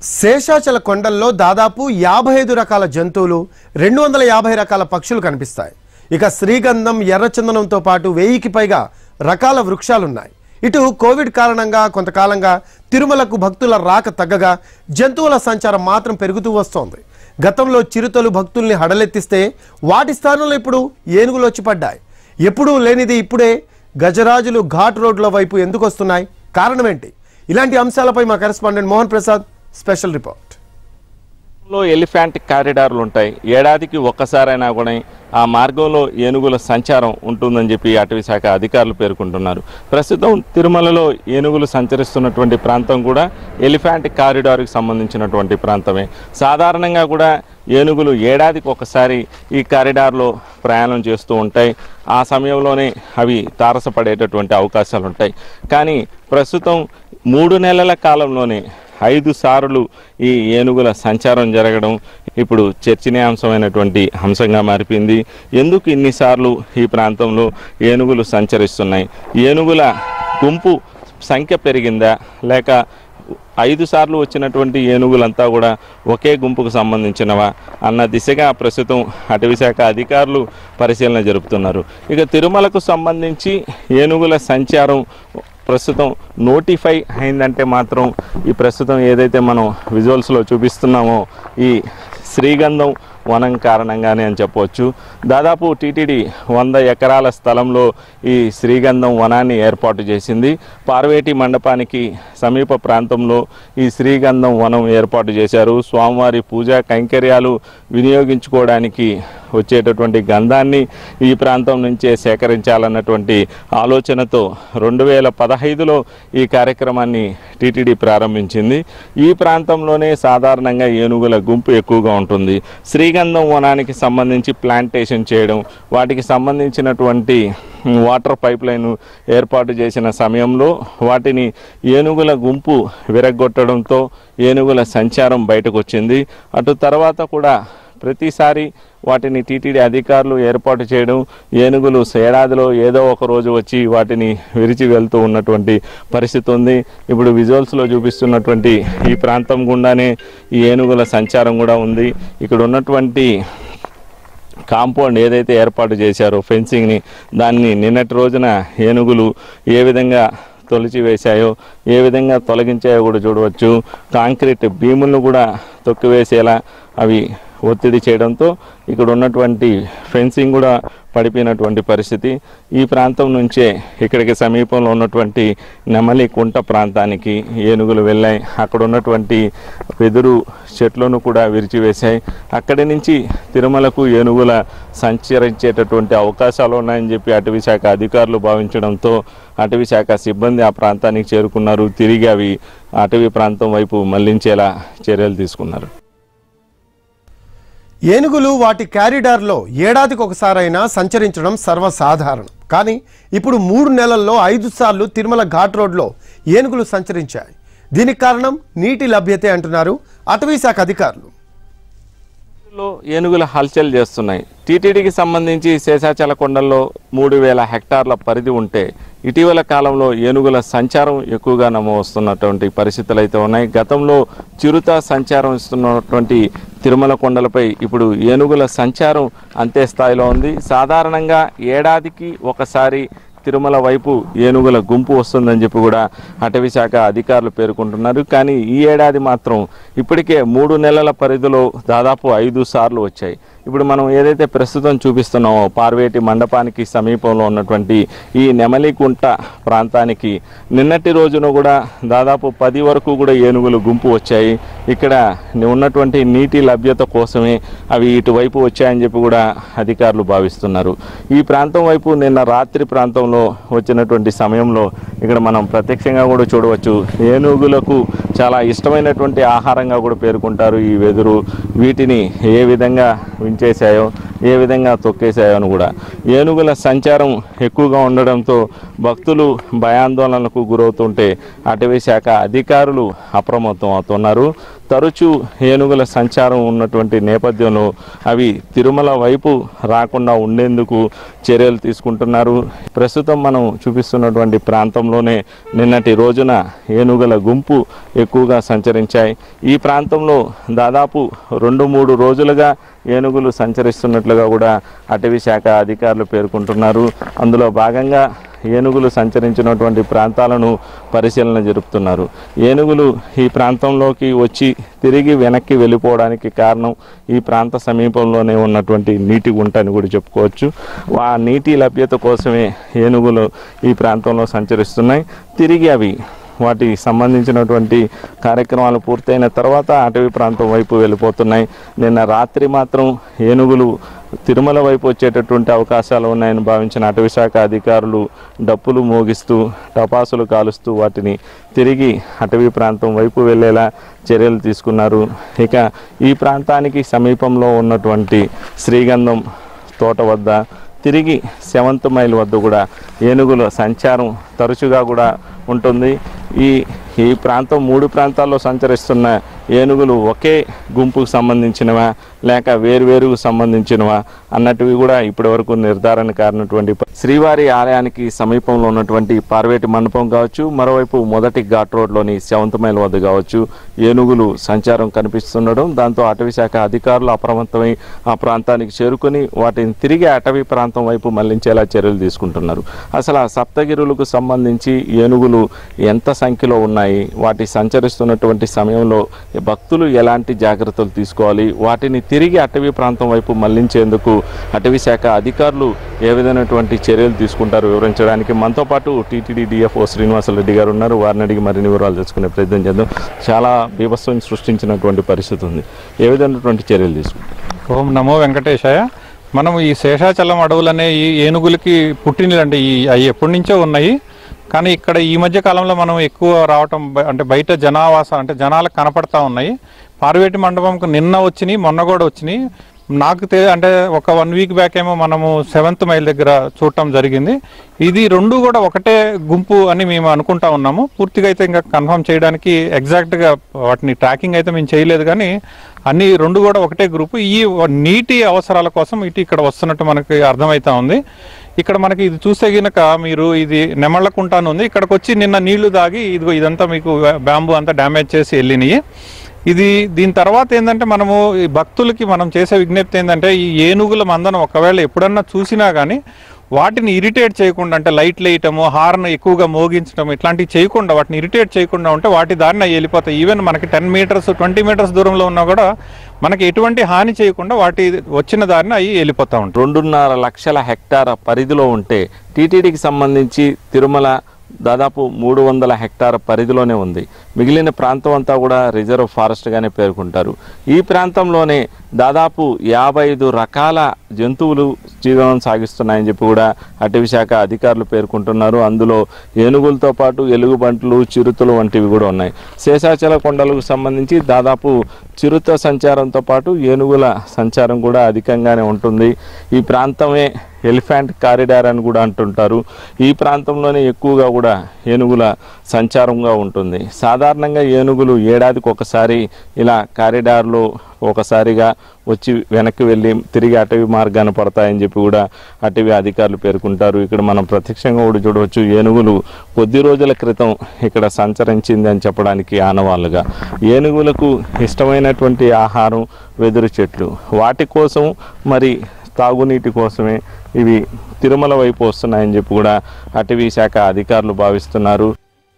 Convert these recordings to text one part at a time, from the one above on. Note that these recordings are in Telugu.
శేషాచల కొండల్లో దాదాపు యాభై ఐదు రకాల జంతువులు రెండు వందల యాభై రకాల పక్షులు కనిపిస్తాయి ఇక శ్రీగంధం ఎర్రచందనంతో పాటు వెయ్యికి పైగా రకాల వృక్షాలున్నాయి ఇటు కోవిడ్ కారణంగా కొంతకాలంగా తిరుమలకు భక్తుల రాక తగ్గగా జంతువుల సంచారం మాత్రం పెరుగుతూ వస్తోంది గతంలో చిరుతలు భక్తుల్ని హడలెత్తిస్తే వాటి స్థానంలో ఇప్పుడు ఏనుగులు వచ్చి పడ్డాయి ఎప్పుడూ లేనిది ఇప్పుడే గజరాజులు ఘాట్ రోడ్ల వైపు ఎందుకు వస్తున్నాయి కారణమేంటి ఇలాంటి అంశాలపై మా correspondent Mohan Prasad special report లో ఎలిఫెంట్ కారిడార్లు ఉంటాయి ఏడాదికి ఒక్కసారైనా కూడా ఆ మార్గంలో ఏనుగుల సంచారం ఉంటుందని చెప్పి అటవీ శాఖ అధికారులు పేర్కొంటున్నారు ప్రస్తుతం తిరుమలలో ఏనుగులు సంచరిస్తున్నటువంటి ప్రాంతం కూడా ఎలిఫెంట్ కారిడార్కి సంబంధించినటువంటి ప్రాంతమే సాధారణంగా కూడా ఏనుగులు ఏడాదికి ఒకసారి ఈ కారిడార్లో ప్రయాణం చేస్తూ ఉంటాయి ఆ సమయంలోనే అవి తారసపడేటటువంటి అవకాశాలు ఉంటాయి కానీ ప్రస్తుతం మూడు నెలల కాలంలోనే ఐదు సార్లు ఈ ఏనుగుల సంచారం జరగడం ఇప్పుడు చర్చనీయాంశమైనటువంటి అంశంగా మారిపోయింది ఎందుకు ఇన్నిసార్లు ఈ ప్రాంతంలో ఏనుగులు సంచరిస్తున్నాయి ఏనుగుల గుంపు సంఖ్య పెరిగిందా లేక ఐదు సార్లు వచ్చినటువంటి ఏనుగులంతా కూడా ఒకే గుంపుకు సంబంధించినవా అన్న దిశగా ప్రస్తుతం అటవీశాఖ అధికారులు పరిశీలన జరుపుతున్నారు ఇక తిరుమలకు సంబంధించి ఏనుగుల సంచారం ప్రస్తుతం నోటిఫై అయిందంటే మాత్రం ఈ ప్రస్తుతం ఏదైతే మనం విజువల్స్లో చూపిస్తున్నామో ఈ శ్రీగంధం వనం కారణంగానే అని చెప్పవచ్చు దాదాపు టీటీడీ వంద ఎకరాల స్థలంలో ఈ శ్రీగంధం వనాన్ని ఏర్పాటు చేసింది పార్వేటి మండపానికి సమీప ప్రాంతంలో ఈ శ్రీగంధం వనం ఏర్పాటు చేశారు స్వామివారి పూజా కైంకర్యాలు వినియోగించుకోవడానికి వచ్చేటటువంటి గంధాన్ని ఈ ప్రాంతం నుంచే సేకరించాలన్నటువంటి ఆలోచనతో రెండు వేల పదహైదులో ఈ కార్యక్రమాన్ని టీటీడీ ప్రారంభించింది ఈ ప్రాంతంలోనే సాధారణంగా ఏనుగుల గుంపు ఎక్కువగా ఉంటుంది శ్రీగంధం వనానికి సంబంధించి ప్లాంటేషన్ చేయడం వాటికి సంబంధించినటువంటి వాటర్ పైప్ లైన్ ఏర్పాటు చేసిన సమయంలో వాటిని ఏనుగుల గుంపు విరగొట్టడంతో ఏనుగుల సంచారం బయటకు వచ్చింది అటు తర్వాత కూడా ప్రతిసారి వాటిని టీటీడీ అధికారులు ఏర్పాటు చేయడం ఏనుగులు ఏడాదిలో ఏదో ఒక రోజు వచ్చి వాటిని విరిచి వెళ్తూ ఉన్నటువంటి పరిస్థితి ఉంది ఇప్పుడు విజువల్స్లో చూపిస్తున్నటువంటి ఈ ప్రాంతం గుండానే ఈ ఏనుగుల సంచారం కూడా ఉంది ఇక్కడ ఉన్నటువంటి కాంపౌండ్ ఏదైతే ఏర్పాటు చేశారో ఫెన్సింగ్ని దాన్ని నిన్నటి రోజున ఏనుగులు ఏ విధంగా తొలిచి వేశాయో ఏ విధంగా తొలగించాయో కూడా చూడవచ్చు కాంక్రీట్ భీములను కూడా తొక్కివేసేలా అవి ఒత్తిడి చేయడంతో ఇక్కడ ఉన్నటువంటి ఫెన్సింగ్ కూడా పడిపోయినటువంటి పరిస్థితి ఈ ప్రాంతం నుంచే ఇక్కడికి సమీపంలో ఉన్నటువంటి నెమలి కుంట ప్రాంతానికి ఏనుగులు వెళ్ళాయి అక్కడ ఉన్నటువంటి వెదురు చెట్లను కూడా విరిచివేశాయి అక్కడి నుంచి తిరుమలకు ఏనుగుల సంచరించేటటువంటి అవకాశాలు ఉన్నాయని చెప్పి అటవీ శాఖ అధికారులు భావించడంతో అటవీ శాఖ సిబ్బంది ఆ ప్రాంతానికి చేరుకున్నారు తిరిగి అవి అటవీ ప్రాంతం వైపు మళ్లించేలా చర్యలు తీసుకున్నారు ఏనుగులు వాటి క్యారిడార్లో ఏడాదికి ఒకసారైనా సంచరించడం సర్వసాధారణం కానీ ఇప్పుడు మూడు నెలల్లో ఐదు సార్లు తిరుమల ఘాట్ రోడ్లో ఏనుగులు సంచరించాయి దీనికి కారణం నీటి లభ్యతే అంటున్నారు అటవీ శాఖ అధికారులు లో ఏనుగుల హల్చల్ చేస్తున్నాయి టీటీడీకి సంబంధించి శేషాచల కొండల్లో మూడు వేల హెక్టార్ల పరిధి ఉంటే ఇటీవల కాలంలో ఏనుగుల సంచారం ఎక్కువగా నమోస్తున్నటువంటి పరిస్థితులు అయితే ఉన్నాయి గతంలో చిరుత సంచారం ఇస్తున్నటువంటి తిరుమల కొండలపై ఇప్పుడు ఏనుగుల సంచారం అంతే స్థాయిలో ఉంది సాధారణంగా ఏడాదికి ఒకసారి తిరుమల వైపు ఏనుగుల గుంపు వస్తుందని చెప్పి కూడా అటవీ శాఖ అధికారులు పేర్కొంటున్నారు కానీ ఈ ఏడాది మాత్రం ఇప్పటికే మూడు నెలల పరిధిలో దాదాపు ఐదు సార్లు వచ్చాయి ఇప్పుడు మనం ఏదైతే ప్రస్తుతం చూపిస్తున్నామో పార్వేటి మండపానికి సమీపంలో ఉన్నటువంటి ఈ నెమలికుంట ప్రాంతానికి నిన్నటి రోజున కూడా దాదాపు పది వరకు కూడా ఏనుగులు గుంపు వచ్చాయి ఇక్కడ ఉన్నటువంటి నీటి లభ్యత కోసమే అవి ఇటువైపు వచ్చాయని చెప్పి కూడా అధికారులు భావిస్తున్నారు ఈ ప్రాంతం వైపు నిన్న రాత్రి ప్రాంతంలో వచ్చినటువంటి సమయంలో ఇక్కడ మనం ప్రత్యక్షంగా కూడా చూడవచ్చు ఏనుగులకు చాలా ఇష్టమైనటువంటి ఆహారంగా కూడా పేర్కొంటారు ఈ వెదురు వీటిని ఏ విధంగా వించేశాయో ఏ విధంగా తొక్కేశాయో అని కూడా ఏనుగుల సంచారం ఎక్కువగా ఉండడంతో భక్తులు భయాందోళనలకు గురవుతుంటే అటవీ శాఖ అధికారులు అప్రమత్తం అవుతున్నారు తరచూ ఏనుగుల సంచారం ఉన్నటువంటి నేపథ్యంలో అవి తిరుమల వైపు రాకుండా ఉండేందుకు చర్యలు తీసుకుంటున్నారు ప్రస్తుతం మనం చూపిస్తున్నటువంటి ప్రాంతంలోనే నిన్నటి రోజున ఏనుగుల గుంపు ఎక్కువగా సంచరించాయి ఈ ప్రాంతంలో దాదాపు రెండు మూడు రోజులుగా ఏనుగులు సంచరిస్తున్నట్లుగా కూడా అటవీ శాఖ అధికారులు పేర్కొంటున్నారు అందులో భాగంగా ఏనుగులు సంచరించినటువంటి ప్రాంతాలను పరిశీలన జరుపుతున్నారు ఏనుగులు ఈ ప్రాంతంలోకి వచ్చి తిరిగి వెనక్కి వెళ్ళిపోవడానికి కారణం ఈ ప్రాంత సమీపంలోనే ఉన్నటువంటి నీటి గుంట అని కూడా చెప్పుకోవచ్చు ఆ నీటి లభ్యత కోసమే ఏనుగులు ఈ ప్రాంతంలో సంచరిస్తున్నాయి తిరిగి అవి వాటి సంబంధించినటువంటి కార్యక్రమాలు పూర్తయిన తర్వాత అటవీ ప్రాంతం వైపు వెళ్ళిపోతున్నాయి నిన్న రాత్రి మాత్రం ఏనుగులు తిరుమల వైపు వచ్చేటటువంటి అవకాశాలు ఉన్నాయని భావించిన అటవీ శాఖ అధికారులు డప్పులు మోగిస్తూ టపాసులు కాలుస్తూ వాటిని తిరిగి అటవీ ప్రాంతం వైపు వెళ్ళేలా చర్యలు తీసుకున్నారు ఇక ఈ ప్రాంతానికి సమీపంలో ఉన్నటువంటి శ్రీగంధం తోట వద్ద తిరిగి సెవెంత్ మైల్ వద్ద కూడా ఏనుగుల సంచారం తరచుగా కూడా ఉంటుంది ఈ ఈ ప్రాంతం మూడు ప్రాంతాల్లో సంచరిస్తున్న ఏనుగులు ఒకే గుంపుకు సంబంధించినవా లేక వేరువేరుకు సంబంధించినవా అన్నటివి కూడా ఇప్పటివరకు నిర్ధారణ కారినటువంటి ప- శ్రీవారి ఆలయానికి సమీపంలో ఉన్నటువంటి పార్వేటి మండపం కావచ్చు మరోవైపు మొదటి ఘాట్ రోడ్లోని సెవెంత్ మైల్ వద్ద కావచ్చు ఏనుగులు సంచారం కనిపిస్తుండడం దాంతో అటవీ శాఖ అధికారులు అప్రమత్తమై ఆ ప్రాంతానికి చేరుకొని వాటిని తిరిగి అటవీ ప్రాంతం వైపు మళ్లించేలా చర్యలు తీసుకుంటున్నారు అసలు ఆ సప్తగిరులకు సంబంధించి ఏనుగులు ఎంత సంఖ్యలో ఉన్నాయి వాటి సంచరిస్తున్నటువంటి సమయంలో భక్తులు ఎలాంటి జాగ్రత్తలు తీసుకోవాలి వాటిని తిరిగి అటవీ ప్రాంతం వైపు మళ్లించేందుకు అటవీ శాఖ అధికారులు ఏ విధమైనటువంటి చర్యలు తీసుకుంటారు వివరించడానికి మనతో పాటు టీటీడీ డిఎఫ్ఓ శ్రీనివాసరెడ్డి గారు ఉన్నారు వారిని అడిగి మరిన్ని వివరాలు తెలుసుకునే ప్రయత్నం చేద్దాం చాలా బీభత్సం సృష్టించినటువంటి పరిస్థితి ఉంది ఏ విధమైనటువంటి చర్యలు తీసుకుంటారు ఓం నమో వెంకటేశాయ మనం ఈ శేషాచలం అడవులనే ఈ ఏనుగులకి పుట్టినలు అంటే ఈ అవి ఎప్పటి నుంచో ఉన్నాయి కానీ ఇక్కడ ఈ మధ్య కాలంలో మనం ఎక్కువ రావటం బ- అంటే బయట జనావాసం అంటే జనాలకు కనపడతా ఉన్నాయి పార్వేటి మండపంకు నిన్న వచ్చినాయి మొన్న కూడా వచ్చినాయి నాకు తె అంటే ఒక వన్ వీక్ బ్యాక్ ఏమో మనము సెవెంత్ మైల్ దగ్గర చూడటం జరిగింది ఇది రెండు కూడా ఒకటే గుంపు అని మేము అనుకుంటా ఉన్నాము పూర్తిగా అయితే ఇంకా కన్ఫర్మ్ చేయడానికి ఎగ్జాక్ట్గా వాటిని ట్రాకింగ్ అయితే మేము చేయలేదు కానీ అన్ని రెండు కూడా ఒకటే గ్రూపు ఈ నీటి అవసరాల కోసం ఇటు ఇక్కడ వస్తున్నట్టు మనకి అర్థమవుతా ఉంది ఇక్కడ మనకి ఇది చూస్తే గినక మీరు ఇది నెమళ్ళకుంట అని ఉంది ఇక్కడికి వచ్చి నిన్న నీళ్లు దాగి ఇదిగో ఇదంతా మీకు బ్యాంబు అంతా డ్యామేజ్ చేసి వెళ్ళినాయి ఇది దీని తర్వాత ఏంటంటే మనము ఈ భక్తులకి మనం చేసే విజ్ఞప్తి ఏంటంటే ఈ ఏనుగుల మందనం ఒకవేళ ఎప్పుడన్నా చూసినా కానీ వాటిని ఇరిటేట్ చేయకుండా అంటే లైట్ వేయటము హార్న్ ఎక్కువగా మోగించడం ఇట్లాంటివి చేయకుండా వాటిని ఇరిటేట్ చేయకుండా ఉంటే వాటి దారిన అవి వెళ్ళిపోతాయి ఈవెన్ మనకి టెన్ మీటర్స్ ట్వంటీ మీటర్స్ దూరంలో ఉన్నా కూడా మనకి ఎటువంటి హాని చేయకుండా వాటి వచ్చిన దారిన అవి వెళ్ళిపోతూ ఉంటాయి రెండున్నర లక్షల హెక్టార్ పరిధిలో ఉంటే టీటీడీకి సంబంధించి తిరుమల దాదాపు మూడు వందల హెక్టార్ పరిధిలోనే ఉంది మిగిలిన ప్రాంతం అంతా కూడా రిజర్వ్ ఫారెస్ట్గానే పేర్కొంటారు ఈ ప్రాంతంలోనే దాదాపు యాభై ఐదు రకాల జంతువులు జీవనం సాగిస్తున్నాయని చెప్పి కూడా అటవీ శాఖ అధికారులు పేర్కొంటున్నారు అందులో ఏనుగులతో పాటు ఎలుగుబంట్లు చిరుతలు వంటివి కూడా ఉన్నాయి శేషాచల కొండలకు సంబంధించి దాదాపు చిరుత సంచారంతో పాటు ఏనుగుల సంచారం కూడా అధికంగానే ఉంటుంది ఈ ప్రాంతమే ఎలిఫెంట్ కారిడార్ అని కూడా అంటుంటారు ఈ ప్రాంతంలోనే ఎక్కువగా కూడా ఏనుగుల సంచారంగా ఉంటుంది సాధారణంగా ఏనుగులు ఏడాదికి ఒకసారి ఇలా కారిడార్లో ఒకసారిగా వచ్చి వెనక్కి వెళ్ళి తిరిగి అటవీ మార్గాన పడతాయని చెప్పి కూడా అటవీ అధికారులు పేర్కొంటారు ఇక్కడ మనం ప్రత్యక్షంగా కూడా చూడవచ్చు ఏనుగులు కొద్ది రోజుల క్రితం ఇక్కడ సంచరించింది అని చెప్పడానికి ఆనవాళ్ళుగా ఏనుగులకు ఇష్టమైనటువంటి ఆహారం వెదురు చెట్లు వాటి కోసం మరి తాగునీటి కోసమే ఇవి తిరుమల వైపు వస్తున్నాయని చెప్పి కూడా అటవీ శాఖ అధికారులు భావిస్తున్నారు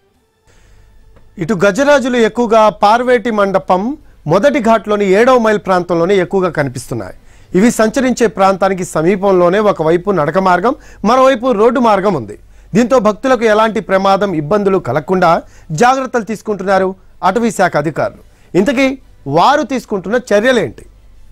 ఇటు గజరాజులు ఎక్కువగా పార్వేటి మండపం మొదటి ఘాట్లోని ఏడవ మైల్ ప్రాంతంలోనే ఎక్కువగా కనిపిస్తున్నాయి ఇవి సంచరించే ప్రాంతానికి సమీపంలోనే ఒకవైపు నడక మార్గం మరోవైపు రోడ్డు మార్గం ఉంది దీంతో భక్తులకు ఎలాంటి ప్రమాదం ఇబ్బందులు కలగకుండా జాగ్రత్తలు తీసుకుంటున్నారు అటవీ శాఖ అధికారులు ఇంతకీ వారు తీసుకుంటున్న చర్యలేంటి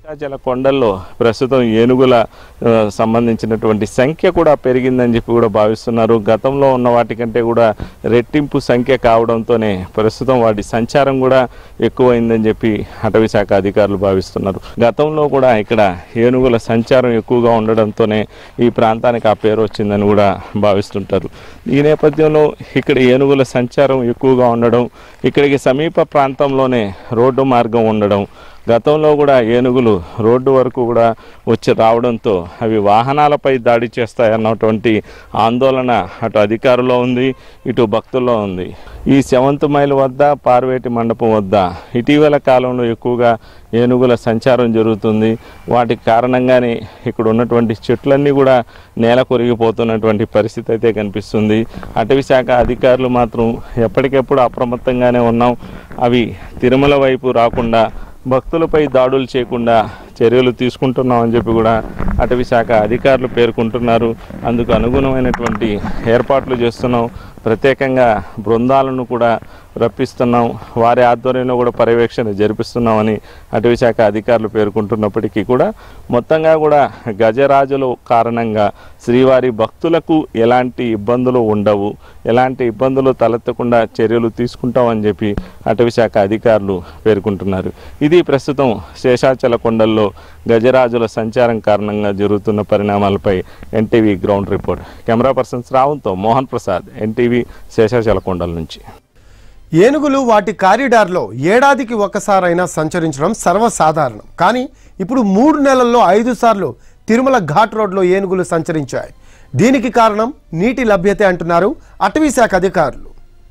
శేషాచల కొండల్లో ప్రస్తుతం ఏనుగుల ఆ, సంబంధించినటువంటి సంఖ్య కూడా పెరిగిందని చెప్పి కూడా భావిస్తున్నారు గతంలో ఉన్న వాటికంటే కూడా రెట్టింపు సంఖ్య కావడంతోనే ప్రస్తుతం వాటి సంచారం కూడా ఎక్కువైందని చెప్పి అటవీ శాఖ అధికారులు భావిస్తున్నారు గతంలో కూడా ఇక్కడ ఏనుగుల సంచారం ఎక్కువగా ఉండడంతోనే ఈ ప్రాంతానికి ఆ పేరు వచ్చిందని కూడా భావిస్తుంటారు ఈ నేపథ్యంలో ఇక్కడ ఏనుగుల సంచారం ఎక్కువగా ఉండడం ఇక్కడికి సమీప ప్రాంతంలోనే రోడ్డు మార్గం ఉండడం గతంలో కూడా ఏనుగులు రోడ్డు వరకు కూడా వచ్చి రావడంతో అవి వాహనాలపై దాడి చేస్తాయన్నటువంటి ఆందోళన అటు అధికారుల్లో ఉంది ఇటు భక్తుల్లో ఉంది ఈ సెవెంత్ మైల్ వద్ద పార్వేటి మండపం వద్ద ఇటీవల కాలంలో ఎక్కువగా ఏనుగుల సంచారం జరుగుతుంది వాటికి కారణంగానే ఇక్కడ ఉన్నటువంటి చెట్లన్నీ కూడా నేల కొరిగిపోతున్నటువంటి పరిస్థితి అయితే కనిపిస్తుంది అటవీ శాఖ అధికారులు మాత్రం ఎప్పటికెప్పుడు అప్రమత్తంగానే ఉన్నాం అవి తిరుమల వైపు రాకుండా భక్తులపై దాడులు చేయకుండా చర్యలు తీసుకుంటున్నామని చెప్పి కూడా అటవీ శాఖ అధికారులు పేర్కొంటున్నారు అందుకు అనుగుణమైనటువంటి ఏర్పాట్లు చేస్తున్నాం ప్రత్యేకంగా బృందాలను కూడా రప్పిస్తున్నాం వారి ఆధ్వర్యంలో కూడా పర్యవేక్షణ జరిపిస్తున్నామని అటవీ శాఖ అధికారులు పేర్కొంటున్నప్పటికీ కూడా మొత్తంగా కూడా గజరాజుల కారణంగా శ్రీవారి భక్తులకు ఎలాంటి ఇబ్బందులు ఉండవు ఎలాంటి ఇబ్బందులు తలెత్తకుండా చర్యలు తీసుకుంటామని చెప్పి అటవీ శాఖ అధికారులు పేర్కొంటున్నారు ఇది ప్రస్తుతం శేషాచల కొండల్లో గజరాజుల సంచారం కారణంగా జరుగుతున్న పరిణామాలపై NTV ground report camera person శ్రావంతో మోహన్ ప్రసాద్ ఎన్టీవీ శేషాచల కొండల నుంచి ఏనుగులు వాటి కారిడార్లో ఏడాదికి ఒకసారైనా సంచరించడం సర్వసాధారణం కానీ ఇప్పుడు మూడు నెలల్లో ఐదు సార్లు తిరుమల ఘాట్ రోడ్లో ఏనుగులు సంచరించాయి దీనికి కారణం నీటి లభ్యతే అంటున్నారు అటవీ శాఖ అధికారులు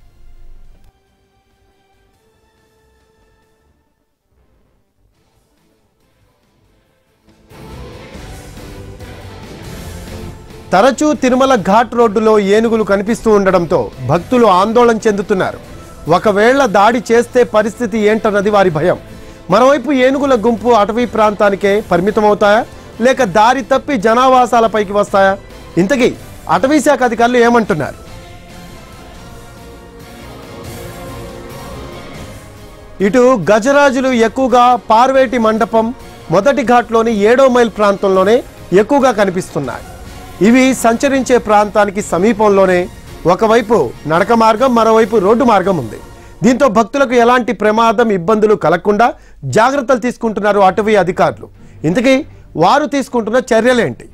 తరచూ తిరుమల ఘాట్ రోడ్డులో ఏనుగులు కనిపిస్తూ ఉండడంతో భక్తులు ఆందోళన చెందుతున్నారు ఒకవేళ దాడి చేస్తే పరిస్థితి ఏంటన్నది వారి భయం మరోవైపు ఏనుగుల గుంపు అటవీ ప్రాంతానికే పరిమితమవుతాయా లేక దారి తప్పి జనావాసాలపైకి వస్తాయా ఇంతకీ అటవీ శాఖ అధికారులు ఏమంటున్నారు ఇటు గజరాజులు ఎక్కువగా పార్వేటి మండపం మొదటి ఘాట్లోని ఏడో మైల్ ప్రాంతంలోనే ఎక్కువగా కనిపిస్తున్నాయి ఇవి సంచరించే ప్రాంతానికి సమీపంలోనే ఒకవైపు నడక మార్గం మరోవైపు రోడ్డు మార్గం ఉంది దీంతో భక్తులకు ఎలాంటి ప్రమాదం ఇబ్బందులు కలగకుండా జాగ్రత్తలు తీసుకుంటున్నారు అటవీ అధికారులు ఇంతకీ వారు తీసుకుంటున్న చర్యలేంటి